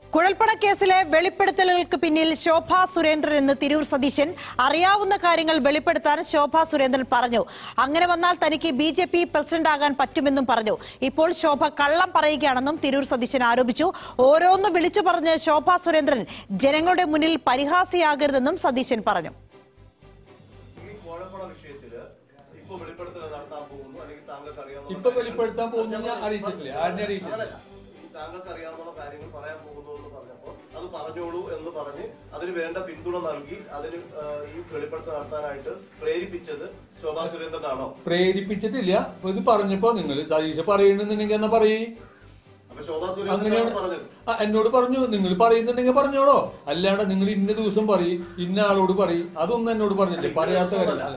കുഴൽപ്പണ കേസിലെ വെളിപ്പെടുത്തലുകൾക്ക് പിന്നിൽ ശോഭാ സുരേന്ദ്രൻ എന്ന് തിരൂർ സതീശൻ അറിയാവുന്ന കാര്യങ്ങൾ വെളിപ്പെടുത്താൻ ശോഭാ സുരേന്ദ്രൻ പറഞ്ഞു അങ്ങനെ വന്നാൽ തനിക്ക് ബി ജെ പി പ്രസിഡന്റ് ആകാൻ പറ്റുമെന്നും പറഞ്ഞു ഇപ്പോൾ ശോഭ കള്ളം പറയുകയാണെന്നും തിരൂർ സതീശൻ ആരോപിച്ചു ഓരോന്ന് വിളിച്ചു പറഞ്ഞ് ശോഭാ സുരേന്ദ്രൻ ജനങ്ങളുടെ മുന്നിൽ പരിഹാസിയാകരുതെന്നും സതീശൻ പറഞ്ഞു ഈ കോഴപ്പണ വിഷയത്തില് ഇപ്പൊ വെളിപ്പെടുത്തൽ നടത്താൻ പോകുന്നു അല്ലെങ്കിൽ താങ്കൾക്ക് അറിയാവുന്ന ഇപ്പൊ വെളിപ്പെടുത്താൻ പോകുന്നു അറിയിച്ചിട്ടില്ല ആരിനെ അറിയിച്ചിട്ടില്ല അങ്ങനല്ല. ഈ താങ്കൾക്ക് അറിയാവുന്ന കാര്യങ്ങൾ പറയാൻ പോകുന്നു എന്ന് പറഞ്ഞപ്പോൾ അത് പറഞ്ഞോളൂ എന്ന് പറഞ്ഞ് അതിന് വേണ്ട പിന്തുണ നൽകി അതിന് ആ, ഈ വെളിപ്പെടുത്തൽ നടത്താനായിട്ട് പ്രേരിപ്പിച്ചത് ശോഭാ സുരേന്ദ്രനാണോ പ്രേരിപ്പിച്ചിട്ടില്ല അപ്പൊ ഇത് പറഞ്ഞപ്പോ നിങ്ങൾ സതീശ പറയണെന്നുണ്ടെങ്കിൽ എന്നാ പറയേ അപ്പൊ ശോഭാ സുരേന്ദ്രനാണ് അങ്ങനെയാണ് പറഞ്ഞത് ആ, എന്നോട് പറഞ്ഞു നിങ്ങൾ പറയുന്നുണ്ടെങ്കിൽ പറഞ്ഞോളോ അല്ലാണ്ട് നിങ്ങൾ ഇന്ന ദിവസം പറയും ഇന്ന ആളോട് പറയും അതൊന്നും എന്നോട് പറഞ്ഞില്ല പറയാത്ത കാര്യമില്ല